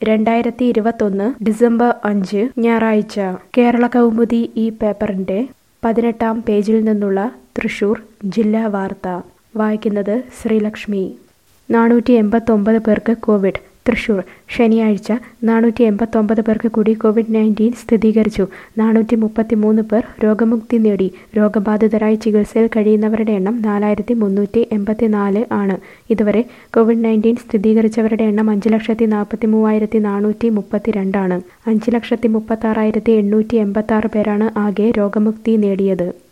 രണ്ടായിരത്തി ഇരുപത്തൊന്ന് ഡിസംബർ അഞ്ച് ഞായറാഴ്ച കേരള കൗമുദി ഈ പേപ്പറിന്റെ പതിനെട്ടാം പേജിൽ നിന്നുള്ള തൃശൂർ ജില്ലാ വാർത്ത വായിക്കുന്നത് ശ്രീലക്ഷ്മി നാനൂറ്റി എൺപത്തൊമ്പത് പേർക്ക് കോവിഡ് തൃശൂർ ശനിയാഴ്ച നാനൂറ്റി എൺപത്തൊമ്പത് പേർക്ക് കൂടി കോവിഡ് നയൻറ്റീൻ സ്ഥിരീകരിച്ചു നാനൂറ്റി മുപ്പത്തി മൂന്ന് പേർ രോഗമുക്തി നേടി രോഗബാധിതരായി ചികിത്സയിൽ കഴിയുന്നവരുടെ എണ്ണം നാലായിരത്തി മുന്നൂറ്റി എൺപത്തി നാല് ആണ് ഇതുവരെ കോവിഡ് നയൻറ്റീൻ സ്ഥിരീകരിച്ചവരുടെ എണ്ണം അഞ്ച് ലക്ഷത്തി നാൽപ്പത്തി മൂവായിരത്തി നാനൂറ്റി മുപ്പത്തി രണ്ടാണ് അഞ്ച് ലക്ഷത്തി മുപ്പത്തി ആറായിരത്തി എണ്ണൂറ്റി എൺപത്തി ആറ് പേരാണ് ആകെ രോഗമുക്തി നേടിയത്